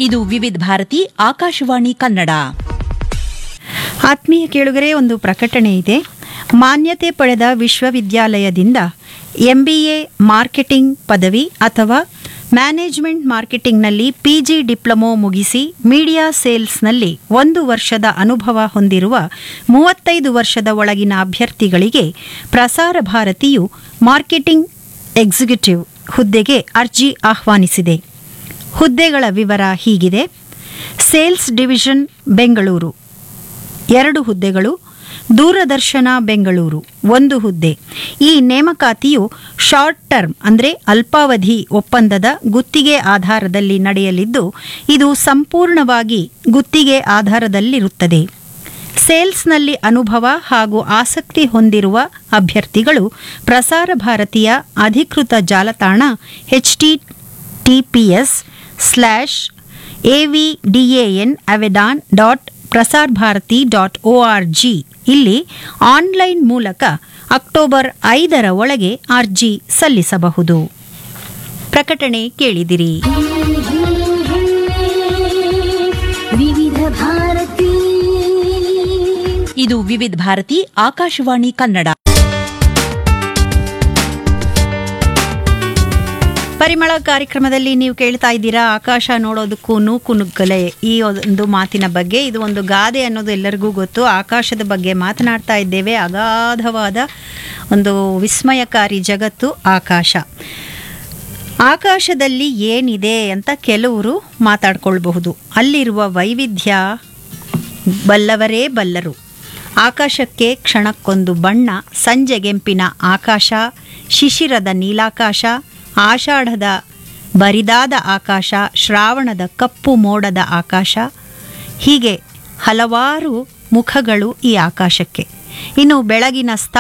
ಇದು ವಿವಿಧ ಭಾರತಿ ಆಕಾಶವಾಣಿ ಕನ್ನಡ ಆತ್ಮೀಯ ಕೇಳುಗರೆ ಒಂದು ಪ್ರಕಟಣೆ ಇದೆ ಮಾನ್ಯತೆ ಪಡೆದ ವಿಶ್ವವಿದ್ಯಾಲಯದಿಂದ ಎಂಬಿಎ ಮಾರ್ಕೆಟಿಂಗ್ ಪದವಿ ಅಥವಾ ಮ್ಯಾನೇಜ್ಮೆಂಟ್ ಮಾರ್ಕೆಟಿಂಗ್ನಲ್ಲಿ ಪಿಜಿ ಡಿಪ್ಲೊಮೊ ಮುಗಿಸಿ ಮೀಡಿಯಾ ಸೇಲ್ಸ್ನಲ್ಲಿ ಒಂದು ವರ್ಷದ ಅನುಭವ ಹೊಂದಿರುವ ಮೂವತ್ತೈದು ವರ್ಷದ ಒಳಗಿನ ಅಭ್ಯರ್ಥಿಗಳಿಗೆ ಪ್ರಸಾರ ಭಾರತಿಯು ಮಾರ್ಕೆಟಿಂಗ್ ಎಕ್ಸಿಕ್ಯೂಟಿವ್ ಹುದ್ದೆಗೆ ಅರ್ಜಿ ಆಹ್ವಾನಿಸಿದೆ ಹುದ್ದೆಗಳ ವಿವರ ಹೀಗಿದೆ ಸೇಲ್ಸ್ ಡಿವಿಷನ್ ಬೆಂಗಳೂರು ಎರಡು ಹುದ್ದೆಗಳು ದೂರದರ್ಶನ ಬೆಂಗಳೂರು ಒಂದು ಹುದ್ದೆ ಈ ನೇಮಕಾತಿಯು ಶಾರ್ಟ್ ಟರ್ಮ್ ಅಂದರೆ ಅಲ್ಪಾವಧಿ ಒಪ್ಪಂದದ ಗುತ್ತಿಗೆ ಆಧಾರದಲ್ಲಿ ನಡೆಯಲಿದ್ದು ಇದು ಸಂಪೂರ್ಣವಾಗಿ ಗುತ್ತಿಗೆ ಆಧಾರದಲ್ಲಿರುತ್ತದೆ ಸೇಲ್ಸ್ನಲ್ಲಿ ಅನುಭವ ಹಾಗೂ ಆಸಕ್ತಿ ಹೊಂದಿರುವ ಅಭ್ಯರ್ಥಿಗಳು ಪ್ರಸಾರ ಭಾರತೀಯ ಅಧಿಕೃತ ಜಾಲತಾಣ H T TPS slash AVDAN ಅವೆಡಾನ್ dot Prasar Bharati dot O R G ಇಲ್ಲಿ ಆನ್ಲೈನ್ ಮೂಲಕ ಅಕ್ಟೋಬರ್ ಐದರ ಒಳಗೆ ಅರ್ಜಿ ಸಲ್ಲಿಸಬಹುದು ಪ್ರಕಟಣೆ ಕೇಳಿದಿರಿ ವಿವಿಧ ಭಾರತಿ ಇದು ವಿವಿಧ ಭಾರತಿ ಆಕಾಶವಾಣಿ ಕನ್ನಡ ಪರಿಮಳ ಕಾರ್ಯಕ್ರಮದಲ್ಲಿ ನೀವು ಕೇಳ್ತಾ ಇದ್ದೀರಾ ಆಕಾಶ ನೋಡೋದಕ್ಕೂ ನೂಕು ನುಗ್ಗಲೆ ಈ ಒಂದು ಮಾತಿನ ಬಗ್ಗೆ ಇದು ಒಂದು ಗಾದೆ ಅನ್ನೋದು ಎಲ್ಲರಿಗೂ ಗೊತ್ತು ಆಕಾಶದ ಬಗ್ಗೆ ಮಾತನಾಡ್ತಾ ಇದ್ದೇವೆ ಅಗಾಧವಾದ ಒಂದು ವಿಸ್ಮಯಕಾರಿ ಜಗತ್ತು ಆಕಾಶ ಆಕಾಶದಲ್ಲಿ ಏನಿದೆ ಅಂತ ಕೆಲವರು ಮಾತಾಡ್ಕೊಳ್ಬಹುದು ಅಲ್ಲಿರುವ ವೈವಿಧ್ಯ ಬಲ್ಲವರೇ ಬಲ್ಲರು ಆಕಾಶಕ್ಕೆ ಕ್ಷಣಕ್ಕೊಂದು ಬಣ್ಣ ಸಂಜೆಗೆಂಪಿನ ಆಕಾಶ ಶಿಶಿರದ ನೀಲಾಕಾಶ ಆಷಾಢದ ಬರಿದಾದ ಆಕಾಶ ಶ್ರಾವಣದ ಕಪ್ಪು ಮೋಡದ ಆಕಾಶ ಹೀಗೆ ಹಲವಾರು ಮುಖಗಳು ಈ ಆಕಾಶಕ್ಕೆ ಇನ್ನು ಬೆಳಗಿನ ಸ್ತಬ್ಧ